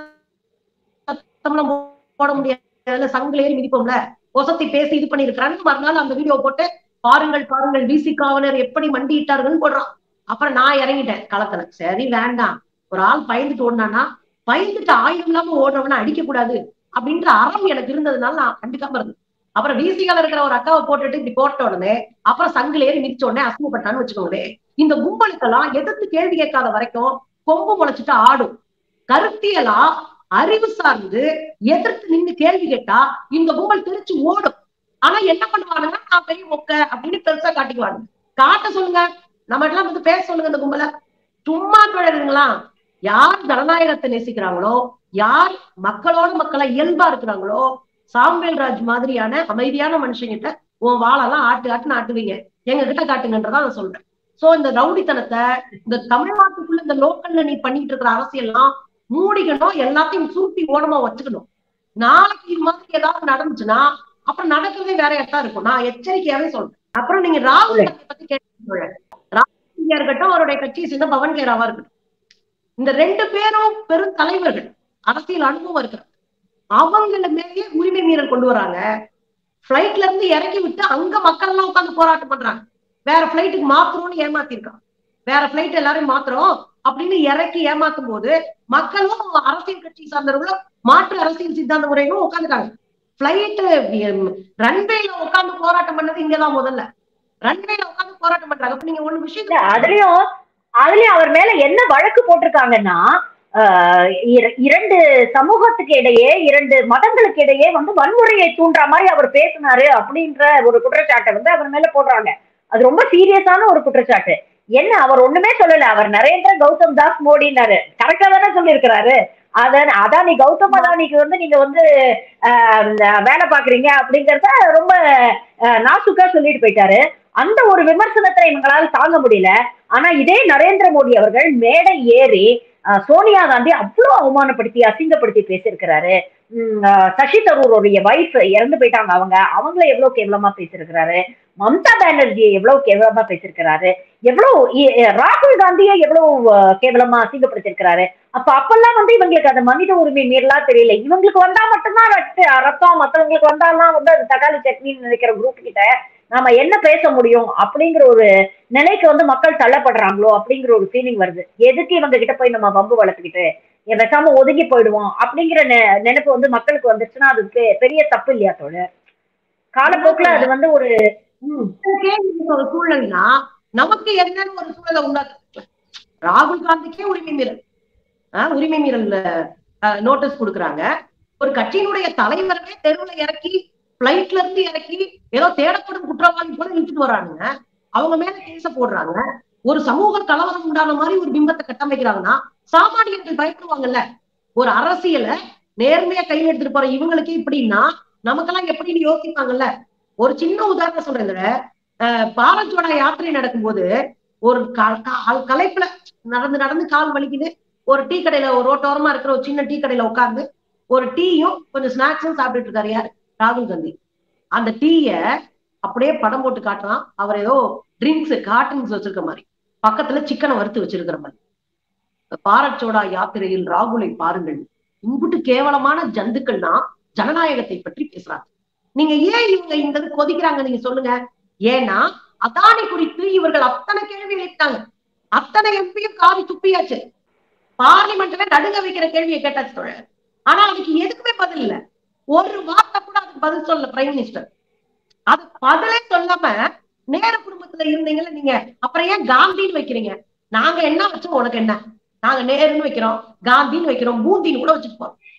சத்தம்லாம் போட முடியாது சங்கில் ஏறி மிதிப்போம்ல வசதி பேசி இது பண்ணிருக்கிறாங்க மறுநாள் அந்த வீடியோ போட்டு பாருங்கள் பாருங்கள் விசிகாவினர் எப்படி மண்டியிட்டார்கள்னு போடுறான் அப்புறம் நான் இறங்கிட்டேன் களத்துல சரி வேண்டாம் ஒரு ஆள் பயந்துட்டு ஓடினானா பயந்துட்டு ஆயுதம் இல்லாம ஓடுறவன அடிக்க கூடாது அப்படின்ற அறம் எனக்கு இருந்ததுனால நான் கண்டுக்காம இருந்தேன் அப்புறம் விசிகால இருக்கிற ஒரு அக்காவை போட்டுட்டு இப்படி போட்ட உடனே அப்புறம் சங்கில் ஏறி மிதிச்ச உடனே அசிங்கப்பட்டான்னு வச்சுக்கோங்களேன் இந்த கும்பலுக்கெல்லாம் எதிர்த்து கேள்வி கேட்காத வரைக்கும் கொம்பு முளைச்சிட்டு ஆடும் கருத்தியலா அறிவு சார்ந்து எதிர்த்து நின்னு கேள்வி கேட்டா இந்த கும்பல் திருச்சி ஓடும் ஆனா என்ன பண்ணுவானுங்க நான் பெரிய மொக்க அப்படின்னு பெருசா காட்டிக்குவாங்க காட்ட சொல்லுங்க நம்ம எல்லாம் வந்து பேச சொல்லுங்க இந்த கும்பல சும்மா கிழடுங்களா யார் ஜனநாயகத்தை நேசிக்கிறாங்களோ யார் மக்களோட மக்களா இயல்பா இருக்கிறாங்களோ சாம்பேல் ராஜ் மாதிரியான அமைதியான மனுஷங்கிட்ட உன் வாழெல்லாம் ஆட்டு ஆட்டுன்னு ஆட்டுவீங்க எங்க கிட்ட காட்டுங்கன்றதா நான் சொல்றேன் சோ இந்த ரவுடித்தனத்தை இந்த தமிழ்நாட்டுக்குள்ள இந்த லோக்கல்ல நீ பண்ணிட்டு இருக்கிற அரசியல்லாம் மூடிக்கணும் எல்லாத்தையும் சுருட்டி ஓரமா வச்சுக்கணும் நாளைக்கு இது மாதிரி ஏதாவது நடந்துச்சுன்னா அப்புறம் நடக்கிறதே வேற இடத்தா இருக்கும் நான் எச்சரிக்கையாவே சொல்றேன் அப்புறம் நீங்க ராகுல் காந்தியை பத்தி கேட்டு ராகுல் காந்தியா இருக்கட்டும் அவருடைய கட்சியை சேர்ந்த பவன் கேராவா இருக்கட்டும் இந்த ரெண்டு பேரும் பெரும் தலைவர்கள் அரசியல் அனுபவம் இருக்கிற அவங்கள மேலேயே உரிமை மீறல் கொண்டு வராங்க பிளைட்ல இருந்து இறக்கி விட்டு அங்க மக்கள் எல்லாம் உட்கார்ந்து போராட்டம் பண்றாங்க வேற பிளைட்டுக்கு மாத்துறோம்னு ஏமாத்திருக்கான் வேற பிளைட் எல்லாரும் மாத்துறோம் அப்படின்னு இறக்கி ஏமாத்தும் போது மக்களும் அரசியல் கட்சி சார்ந்தவர்களும் மாற்று அரசியல் சித்தாந்த முறைகளும் உட்காந்துட்டாங்க பிளைட் ரன்வேல உட்கார்ந்து போராட்டம் பண்ணது இங்கதான் முதல்ல ரன்வேல உட்கார்ந்து போராட்டம் பண்றாங்க அப்ப நீங்க ஒண்ணு இல்ல, விஷயம் அதுலயும் அதுலயும் அவர் மேல என்ன வழக்கு போட்டிருக்காங்கன்னா ஆஹ் இர- இரண்டு சமூகத்துக்கு இடையே இரண்டு மதங்களுக்கு இடையே வந்து வன்முறையை தூண்டுற மாதிரி அவர் பேசினாரு அப்படின்ற ஒரு குற்றச்சாட்டை வந்து அவர் மேல போடுறாங்க அது ரொம்ப சீரியஸான ஒரு குற்றச்சாட்டு என்ன அவர் ஒண்ணுமே சொல்லல அவர் நரேந்திர கௌதம் தாஸ் மோடினாரு கரெக்டா தானே சொல்லியிருக்கிறாரு அதான் அதானி கௌதம் அதானிக்கு வந்து நீங்க வந்து ஆஹ் இந்த வேலை பாக்குறீங்க அப்படிங்கறத ரொம்ப ஆஹ் நாசுக்கா சொல்லிட்டு போயிட்டாரு அந்த ஒரு விமர்சனத்தை இவங்களால தாங்க முடியல ஆனா இதே நரேந்திர மோடி அவர்கள் மேடை ஏறி அஹ், சோனியா காந்தி அவ்வளவு அவமானப்படுத்தி அசிங்கப்படுத்தி பேசியிருக்கிறாரு உம், அஹ், சசி தரூருடைய வைஃப் இறந்து போயிட்டாங்க அவங்க அவங்கள எவ்வளவு கேவலமா பேசியிருக்கிறாரு மம்தா பானர்ஜியை எவ்வளவு கேவலமா பேசியிருக்கிறாரு எவ்வளவு இ- ராகுல் காந்தியை எவ்வளவு அஹ், கேவலமா அசிங்கப்படுத்தியிருக்கிறாரு அப்ப அப்பெல்லாம் வந்து இவங்களுக்கு அந்த மனித உரிமை மீறலா தெரியல இவங்களுக்கு வந்தா மட்டும்தான் ரத்த- ரத்தம் மத்தவங்களுக்கு வந்தாலாம் வந்து அது தக்காளி சட்னின்னு நினைக்கிற குரூப் கிட்ட நாம என்ன பேச முடியும் அப்படிங்கிற ஒரு நிலைக்கு வந்து மக்கள் தள்ளப்படுறாங்களோ அப்படிங்கிற ஒரு ஃபீலிங் வருது எதுக்கு இவங்க கிட்ட போய் நம்ம வம்பு வளர்த்துக்கிட்டு இவன் பேசாம ஒதுங்கி போயிடுவோம் அப்படிங்கிற நெ- நினைப்பு வந்து மக்களுக்கு வந்துருச்சுன்னா அதுக்கு பெரிய தப்பு இல்லையா தோழர் காலப்போக்குல அது வந்து ஒரு ம், கேள்வி ஒரு சூழல்னா நமக்கு என்னன்னு ஒரு சூழலை உண்டாக்கு ராகுல் காந்திக்கே உரிமை மீறல் ஆஹ் உரிமை மீறல் நோட்டீஸ் கொடுக்குறாங்க ஒரு கட்சியினுடைய தலைவரவே தெருவுல இறக்கி பிளைட்ல இருந்து இறக்கி ஏதோ தேடப்படும் குற்றவாளி போல இழுத்துட்டு வர்றாங்க அவங்க மேல கேச போடுறாங்க ஒரு சமூக கலவரம் உண்டான மாதிரி ஒரு பிம்பத்தை கட்டமைக்கிறாங்கன்னா சாமானியர்கள் பயப்படுவாங்கல்ல ஒரு அரசியல நேர்மையா கையில் எடுத்துட்டு போற இவங்களுக்கே இப்படின்னா நமக்கெல்லாம் எப்படின்னு யோசிப்பாங்கல்ல ஒரு சின்ன உதாரணம் சொல்றேன் இதுல அஹ் பாரஜோடா யாத்திரை நடக்கும்போது ஒரு க- க- களைப்புல நடந்து நடந்து கால் வலிக்குது ஒரு டீ கடையில ஒரு ரோட்டோரமா இருக்கிற ஒரு சின்ன டீ கடையில உட்கார்ந்து ஒரு டீயும் கொஞ்சம் ஸ்நாக்ஸும் சாப்பிட்டுட்டு இருக்காரு யார் ராகுல் காந்தி அந்த டீய அப்படியே படம் போட்டு காட்டலாம் அவர் ஏதோ ட்ரிங்க்ஸ் கார்டன்ஸ் வச்சிருக்க மாதிரி பக்கத்துல சிக்கனை வறுத்து வச்சிருக்கிற மாதிரி பாரத் சோடா யாத்திரையில் ராகுலை பாருங்கள் இம்புட்டு கேவலமான ஜந்துக்கள்னா ஜனநாயகத்தை பற்றி பேசுறாங்க நீங்க ஏன் இவங்க இந்த இது கொதிக்கிறாங்க நீங்க சொல்லுங்க ஏன்னா அதானி குறித்து இவர்கள் அத்தனை கேள்வி எழுப்பிட்டாங்க அத்தனை எம்பியும் காவி துப்பியாச்சு பார்லிமெண்ட்ல நடுங்க வைக்கிற கேள்வியை கேட்டாச்சு தோழர் ஆனா அதுக்கு எதுக்குமே பதில் இல்ல ஒரு வார்த்தை கூட அதுக்கு பதில் சொல்லல பிரைம் மினிஸ்டர் அது பதிலே சொல்லாம நேரு குடும்பத்துல இருந்தீங்கல்ல நீங்க அப்புறம் ஏன் காந்தின்னு வைக்கிறீங்க நாங்க என்ன வச்சோம் உனக்கு என்ன நாங்க நேருன்னு வைக்கிறோம் காந்தின்னு வைக்கிறோம் பூந்தின்னு கூட வச்சுப்போம்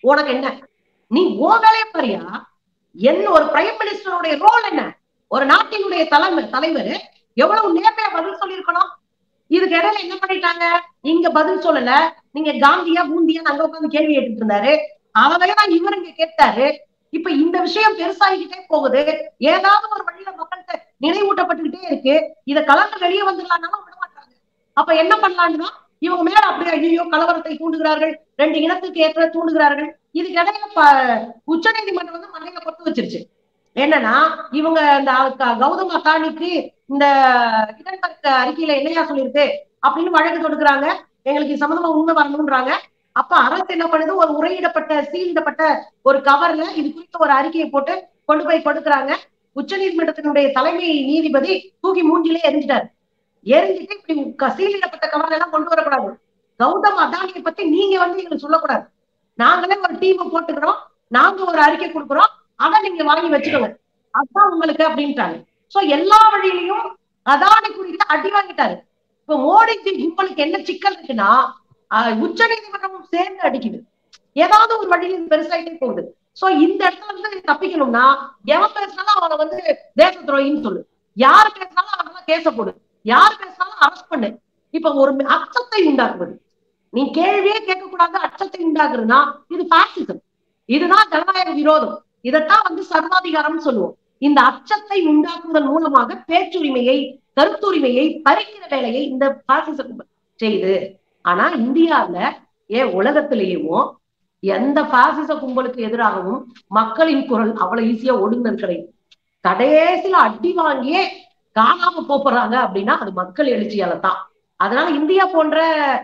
உனக்கு என்ன நீ ஓ வேலையை பாரியா என்ன ஒரு பிரைம் மினிஸ்டருடைய ரோல் என்ன ஒரு நாட்டினுடைய தலைமை தலைவர் எவ்வளவு நேர்மையா பதில் சொல்லியிருக்கணும் இதுக்கு இடையில என்ன பண்ணிட்டாங்க இங்க பதில் சொல்லல நீங்க காந்தியா பூந்தியா அங்க உட்காந்து கேள்வி கேட்டுட்டு இருந்தாரு அததான் இவர் இங்க கேட்டாரு இப்ப இந்த விஷயம் பெருசாகிக்கிட்டே போகுது ஏதாவது ஒரு வழியில மக்கள்கிட்ட நினைவூட்டப்பட்டுக்கிட்டே இருக்கு இத கலந்து வெளியே வந்துடலாம்னாலும் விட மாட்டாங்க அப்ப என்ன பண்ணலாம்னா இவங்க மேல அப்படியே ஐயோ கலவரத்தை தூண்டுகிறார்கள் ரெண்டு இனத்துக்கு ஏற்ற தூண்டுகிறார்கள் இதுக்கு இடையில உச்ச நீதிமன்றம் வந்து மண்ணையில கொத்து வச்சிருச்சு என்னன்னா இவங்க இந்த கௌதம் அத்தானிக்கு இந்த இடன்பர்க் அறிக்கையில என்னையா சொல்லியிருக்கு அப்படின்னு வழக்கு தொடுக்கிறாங்க எங்களுக்கு சம்மந்தமா உண்மை வரணும்ன்றாங்க அப்ப அரசு என்ன பண்ணுது ஒரு உரையிடப்பட்ட சீலிடப்பட்ட ஒரு கவர்ல இது குறித்த ஒரு அறிக்கையை போட்டு கொண்டு போய் கொடுக்குறாங்க உச்ச நீதிமன்றத்தினுடைய தலைமை நீதிபதி தூக்கி மூஞ்சிலே எரிஞ்சிட்டாரு எரிஞ்சிட்டு இப்படி சீலிடப்பட்ட கவர்ல எல்லாம் கொண்டு வரக்கூடாது கௌதம் அதானியை பத்தி நீங்க வந்து எங்களுக்கு சொல்லக்கூடாது நாங்களே ஒரு டீம் போட்டுக்கிறோம் நாங்க ஒரு அறிக்கை கொடுக்குறோம் அதை நீங்க வாங்கி வச்சுக்கோங்க அதுதான் உங்களுக்கு அப்படின்ட்டாங்க சோ எல்லா வழியிலையும் அதானி குறித்து அடி வாங்கிட்டாரு இப்ப மோடிஜி கும்பலுக்கு என்ன சிக்கல் இருக்குன்னா உச்ச நீதிமன்றமும் சேர்ந்து அடிக்குது ஏதாவது ஒரு வழியில பெருசாயிட்டே போகுது சோ இந்த இடத்துல இருந்து தப்பிக்கணும்னா எவன் பேசினாலும் அவனை வந்து தேச துரோகின்னு சொல்லு யார் பேசினாலும் அவனெல்லாம் கேச போடு யார் பேசினாலும் அரெஸ்ட் பண்ணு இப்ப ஒரு அச்சத்தை உண்டாக்குவது நீ கேள்வியே கேட்க கூடாது அச்சத்தை உண்டாக்குறதுனா இது பாசிசம் இதுதான் ஜனநாயக விரோதம் இதைத்தான் வந்து சர்வாதிகாரம் சொல்லுவோம் இந்த அச்சத்தை உண்டாக்குவதன் மூலமாக பேச்சுரிமையை கருத்துரிமையை பறிக்கிற வேலையை இந்த பாசிசம் செய்து ஆனா இந்தியாவில ஏன் உலகத்திலேயும் எந்த பாசிச கும்பலுக்கு எதிராகவும் மக்களின் குரல் அவ்வளவு ஈஸியா ஒடுங்கல் கிடையாது கடைசியில அடி வாங்கியே காணாம போறாங்க அப்படின்னா அது மக்கள் எழுச்சியால தான் அதனால இந்தியா போன்ற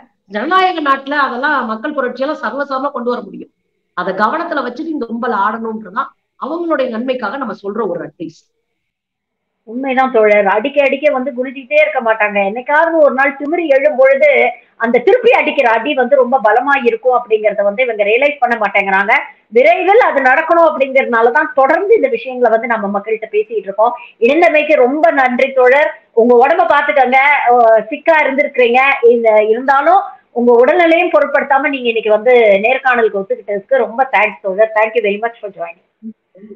ஜனநாயக நாட்டுல அதெல்லாம் மக்கள் புரட்சியெல்லாம் சர்வசாரமா கொண்டு வர முடியும் அதை கவனத்துல வச்சுட்டு இந்த கும்பல் ஆடணும்ன்றதான் அவங்களுடைய நன்மைக்காக நம்ம சொல்ற ஒரு அட்வைஸ் உண்மைதான் தோழர் அடிக்க அடிக்க வந்து குனிஞ்சிட்டே இருக்க மாட்டாங்க என்னைக்காவது ஒரு நாள் திமிரி எழும் பொழுது அந்த திருப்பி அடிக்கிற அடி வந்து ரொம்ப பலமா இருக்கும் அப்படிங்கறத வந்து இவங்க ரியலைஸ் பண்ண மாட்டேங்கிறாங்க விரைவில் அது நடக்கணும் அப்படிங்கறதுனாலதான் தொடர்ந்து இந்த விஷயங்களை வந்து நம்ம மக்கள்கிட்ட பேசிட்டு இருக்கோம் இணைந்தமைக்கு ரொம்ப நன்றி தோழர் உங்க உடம்ப பாத்துக்கங்க சிக்கா இருந்திருக்கிறீங்க இந்த இருந்தாலும் உங்க உடல்நிலையும் பொருட்படுத்தாம நீங்க இன்னைக்கு வந்து நேர்காணலுக்கு ஒத்துக்கிட்டதுக்கு ரொம்ப தேங்க்ஸ் தோழர் thank you very much for joining